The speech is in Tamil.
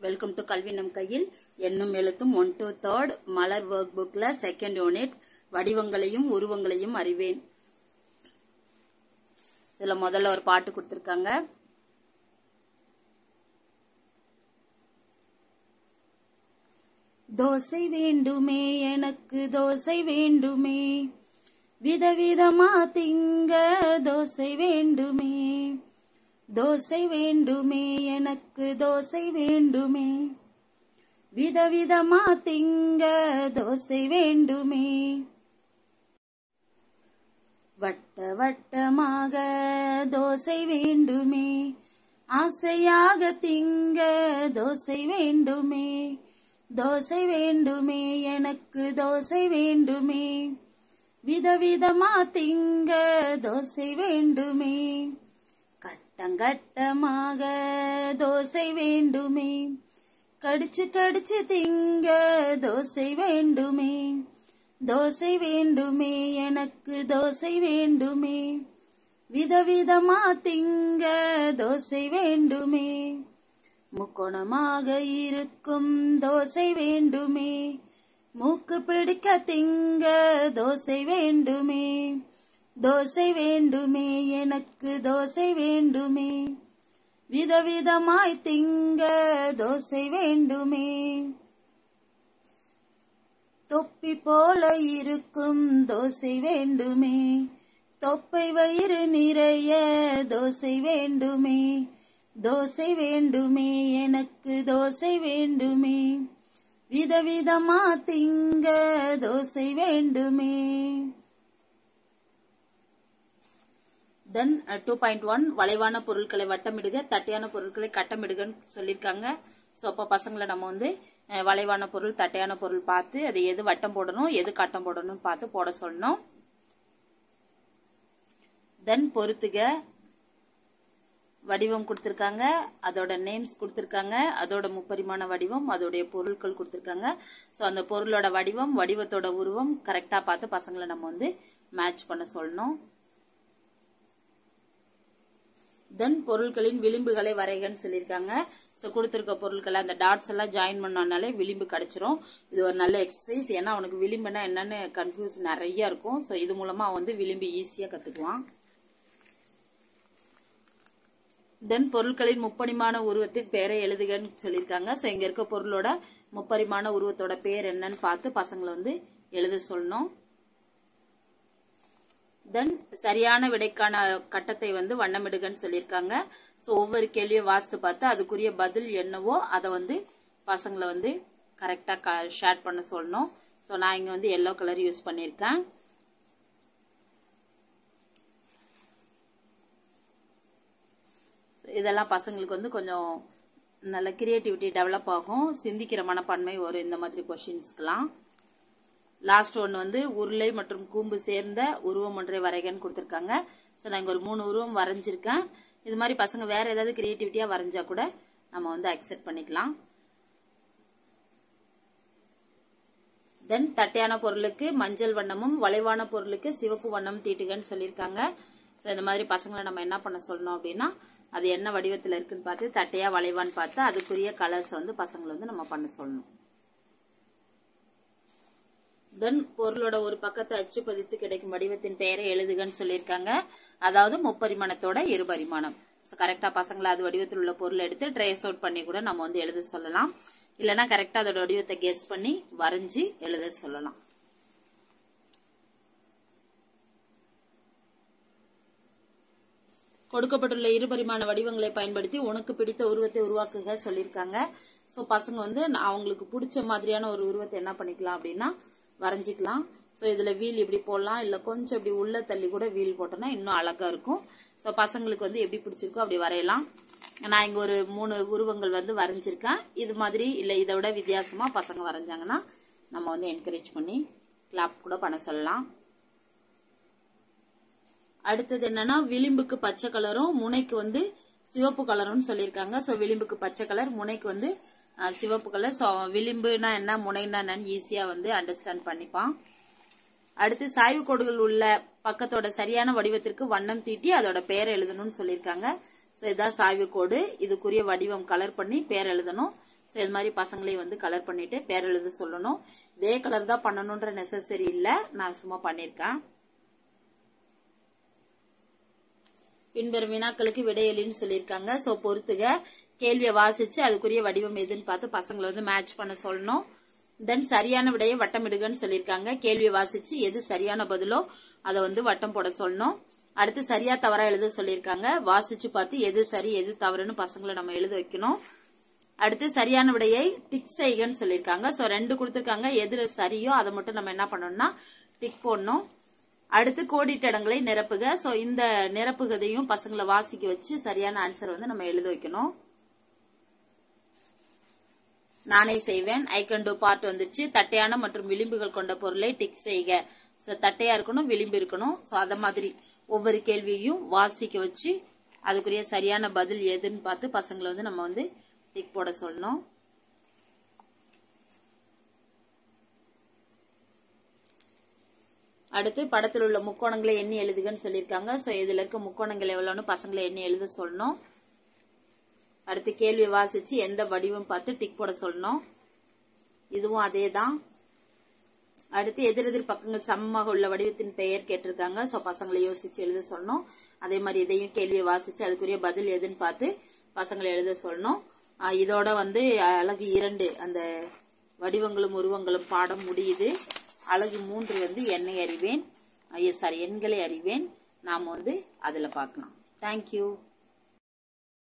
வெல்கம் டு கல்வி நம் கையில் எண்ணும் எழுத்தும் ஒன் டு தேர்ட் மலர் ஒர்க் புக்ல செகண்ட் யூனிட் வடிவங்களையும் உருவங்களையும் அறிவேன் இதுல முதல்ல ஒரு பாட்டு கொடுத்திருக்காங்க தோசை வேண்டுமே எனக்கு தோசை வேண்டுமே விதவிதமா திங்க தோசை வேண்டுமே தோசை வேண்டுமே எனக்கு தோசை வேண்டுமே விதவிதமா திங்க தோசை வேண்டுமே வட்ட வட்டமாக தோசை வேண்டுமே ஆசையாக திங்க தோசை வேண்டுமே தோசை வேண்டுமே எனக்கு தோசை வேண்டுமே விதவிதமா திங்க தோசை வேண்டுமே கட்டங்கட்டமாக தோசை வேண்டுமே கடிச்சு கடிச்சு திங்க தோசை வேண்டுமே தோசை வேண்டுமே எனக்கு தோசை வேண்டுமே விதவிதமா திங்க தோசை வேண்டுமே முக்கோணமாக இருக்கும் தோசை வேண்டுமே மூக்கு பிடிக்க திங்க தோசை வேண்டுமே தோசை வேண்டுமே எனக்கு தோசை வேண்டுமே விதவிதமாய் திங்க தோசை வேண்டுமே தொப்பி போல இருக்கும் தோசை வேண்டுமே தொப்பை வயிறு நிறைய தோசை வேண்டுமே தோசை வேண்டுமே எனக்கு தோசை வேண்டுமே விதவிதமா திங்க தோசை வேண்டுமே தென் டூ பாயிண்ட் ஒன் வளைவான பொருட்களை வட்டமிடுக தட்டையான பொருட்களை கட்டமிடுகன்னு சொல்லியிருக்காங்க ஸோ அப்போ பசங்களை நம்ம வந்து அஹ், வளைவான பொருள் தட்டையான பொருள் பார்த்து அது எது வட்டம் போடணும் எது கட்டம் போடணும்னு பார்த்து போட சொல்லணும் தென் பொறுத்துக வடிவம் கொடுத்துருக்காங்க அதோட நேம்ஸ் கொடுத்துருக்காங்க அதோட முப்பரிமாண வடிவம் அதோடைய பொருட்கள் கொடுத்துருக்காங்க ஸோ அந்த பொருளோட வடிவம் வடிவத்தோட உருவம் கரெக்டாக பார்த்து பசங்களை நம்ம வந்து மேட்ச் பண்ண சொல்லணும் தென் பொருட்களின் விளிம்புகளை வரைகன்னு சொல்லியிருக்காங்க ஸோ கொடுத்துருக்க பொருட்களை அந்த டாட்ஸ் எல்லாம் ஜாயின் பண்ணனாலே விளிம்பு கிடைச்சிரும் இது ஒரு நல்ல எக்ஸசைஸ் ஏன்னா அவனுக்கு விளிம்புனா என்னன்னு கன்ஃபியூஸ் நிறைய இருக்கும் ஸோ இது மூலமா அவன் வந்து விளிம்பு ஈஸியாக கற்றுக்குவான் தென் பொருட்களின் முப்பரிமாண உருவத்தின் பெயரை எழுதுகன்னு சொல்லியிருக்காங்க ஸோ இங்க இருக்க பொருளோட முப்பரிமாண உருவத்தோட பேர் என்னன்னு பார்த்து பசங்களை வந்து எழுத சொல்லணும் தென் சரியான விடைக்கான கட்டத்தை வந்து வண்ணமிடுகன்னு சொல்லியிருக்காங்க ஸோ ஒவ்வொரு கேள்வியும் வாசித்து பார்த்து அதுக்குரிய பதில் என்னவோ அதை வந்து பசங்களை வந்து கரெக்டாக ஷேர் பண்ண சொல்லணும் ஸோ நான் இங்கே வந்து எல்லோ கலர் யூஸ் பண்ணியிருக்கேன் So, இதெல்லாம் பசங்களுக்கு வந்து கொஞ்சம் நல்ல கிரியேட்டிவிட்டி டெவலப் ஆகும் சிந்திக்கிற மனப்பான்மை வரும் இந்த மாதிரி கொஷின்ஸ்க்கெலாம் லாஸ்ட் ஒன்று வந்து உருளை மற்றும் கூம்பு சேர்ந்த உருவம் ஒன்றை வரைகன்னு கொடுத்துருக்காங்க ஸோ நான் இங்கே ஒரு மூணு உருவம் வரைஞ்சிருக்கேன் இது மாதிரி பசங்க வேற ஏதாவது கிரியேட்டிவிட்டியாக வரைஞ்சா கூட நம்ம வந்து அக்செப்ட் பண்ணிக்கலாம் தென் தட்டையான பொருளுக்கு மஞ்சள் வண்ணமும் வளைவான பொருளுக்கு சிவப்பு வண்ணம் தீட்டுகன்னு சொல்லியிருக்காங்க ஸோ இந்த மாதிரி பசங்களை நம்ம என்ன பண்ண சொல்லணும் அப்படின்னா அது என்ன வடிவத்தில் இருக்குன்னு பார்த்து தட்டையா வளைவான்னு பார்த்து அதுக்குரிய கலர்ஸ் வந்து பசங்களை வந்து நம்ம பண்ண சொல்லணும் தென் பொருளோட ஒரு பக்கத்தை அச்சு பதித்து கிடைக்கும் வடிவத்தின் பெயரை எழுதுகன்னு சொல்லியிருக்காங்க அதாவது முப்பரிமாணத்தோட இருபரிமாணம் ஸோ கரெக்டாக பசங்களை அது வடிவத்தில் உள்ள பொருள் எடுத்து ட்ரேஸ் அவுட் பண்ணி கூட நம்ம வந்து எழுத சொல்லலாம் இல்லைன்னா கரெக்டாக அதோட வடிவத்தை கெஸ் பண்ணி வரைஞ்சி எழுத சொல்லலாம் கொடுக்கப்பட்டுள்ள இருபரிமாண வடிவங்களை பயன்படுத்தி உனக்கு பிடித்த உருவத்தை உருவாக்குக சொல்லியிருக்காங்க ஸோ பசங்க வந்து நான் அவங்களுக்கு பிடிச்ச மாதிரியான ஒரு உருவத்தை என்ன பண்ணிக்கலாம் அப்படின்னா வரைஞ்சிக்கலாம் ஸோ இதில் வீல் இப்படி போடலாம் இல்லை கொஞ்சம் இப்படி உள்ள தள்ளி கூட வீல் போட்டோம்னா இன்னும் அழகாக இருக்கும் ஸோ பசங்களுக்கு வந்து எப்படி பிடிச்சிருக்கோ அப்படி வரையலாம் நான் இங்கே ஒரு மூணு உருவங்கள் வந்து வரைஞ்சிருக்கேன் இது மாதிரி இல்லை இதை விட வித்தியாசமாக பசங்க வரைஞ்சாங்கன்னா நம்ம வந்து என்கரேஜ் பண்ணி கிளாப் கூட பண்ண சொல்லலாம் அடுத்தது என்னன்னா விளிம்புக்கு பச்சை கலரும் முனைக்கு வந்து சிவப்பு கலரும் சொல்லியிருக்காங்க ஸோ விளிம்புக்கு பச்சை கலர் முனைக்கு வந்து அஹ், சிவப்பு கலர் ஸோ விளிம்புனா என்ன முனைனா என்னன்னு ஈஸியாக வந்து அண்டர்ஸ்டாண்ட் பண்ணிப்பான் அடுத்து சாய்வு கோடுகள் உள்ள பக்கத்தோட சரியான வடிவத்திற்கு வண்ணம் தீட்டி அதோட பெயர் எழுதணும்னு சொல்லியிருக்காங்க ஸோ இதான் சாய்வு கோடு இதுக்குரிய வடிவம் கலர் பண்ணி பேர் எழுதணும் ஸோ இது மாதிரி பசங்களையும் வந்து கலர் பண்ணிட்டு பேர் எழுத சொல்லணும் இதே கலர் தான் பண்ணணுன்ற நெசசரி இல்லை நான் சும்மா பண்ணியிருக்கேன் பின்வரும் வினாக்களுக்கு விடையலின்னு சொல்லியிருக்காங்க ஸோ பொறுத்துக கேள்வியை வாசிச்சு அதுக்குரிய வடிவம் எதுன்னு பார்த்து பசங்களை வந்து மேட்ச் பண்ண சொல்லணும் தென் சரியான விடையை வட்டமிடுகன்னு சொல்லியிருக்காங்க கேள்வியை வாசிச்சு எது சரியான பதிலோ அதை வந்து வட்டம் போட சொல்லணும் அடுத்து சரியா தவறா எழுத சொல்லியிருக்காங்க வாசிச்சு பார்த்து எது சரி எது தவறுன்னு பசங்களை நம்ம எழுத வைக்கணும் அடுத்து சரியான விடையை டிக் செய்கன்னு சொல்லியிருக்காங்க ஸோ ரெண்டு கொடுத்துருக்காங்க எது சரியோ அதை மட்டும் நம்ம என்ன பண்ணணும்னா டிக் போடணும் அடுத்து கோடிட்ட இடங்களை நிரப்புக ஸோ இந்த நிரப்புகதையும் பசங்களை வாசிக்க வச்சு சரியான ஆன்சர் வந்து நம்ம எழுத வைக்கணும் நானே செய்வேன் ஐ கேன் டூ பார்ட் வந்துருச்சு தட்டையான மற்றும் விளிம்புகள் கொண்ட பொருளை டிக் செய்க ஸோ தட்டையா இருக்கணும் விளிம்பு இருக்கணும் ஸோ அத மாதிரி ஒவ்வொரு கேள்வியையும் வாசிக்க வச்சு அதுக்குரிய சரியான பதில் எதுன்னு பார்த்து பசங்களை வந்து நம்ம வந்து டிக் போட சொல்லணும் அடுத்து படத்தில் உள்ள முக்கோணங்களை எண்ணி எழுதுகன்னு சொல்லியிருக்காங்க ஸோ இதில் இருக்க முக்கோணங்கள் எவ்வளோன்னு பசங்களை எண்ணி எழுத சொல்லணும் அடுத்து கேள்வி வாசிச்சு எந்த வடிவம் பார்த்து டிக் போட சொல்லணும் இதுவும் அதே தான் அடுத்து எதிரெதிர் பக்கங்கள் சமமாக உள்ள வடிவத்தின் பெயர் கேட்டிருக்காங்க ஸோ பசங்களை யோசிச்சு எழுத சொல்லணும் அதே மாதிரி இதையும் கேள்வியை வாசிச்சு அதுக்குரிய பதில் எதுன்னு பார்த்து பசங்களை எழுத சொல்லணும் ஆஹ் இதோட வந்து அழகு இரண்டு அந்த வடிவங்களும் உருவங்களும் பாடம் முடியுது அழகு மூன்று வந்து எண்ணெய் அறிவேன் சாரி எண்களை அறிவேன் நாம் வந்து அதில் பார்க்கலாம் தேங்க்யூ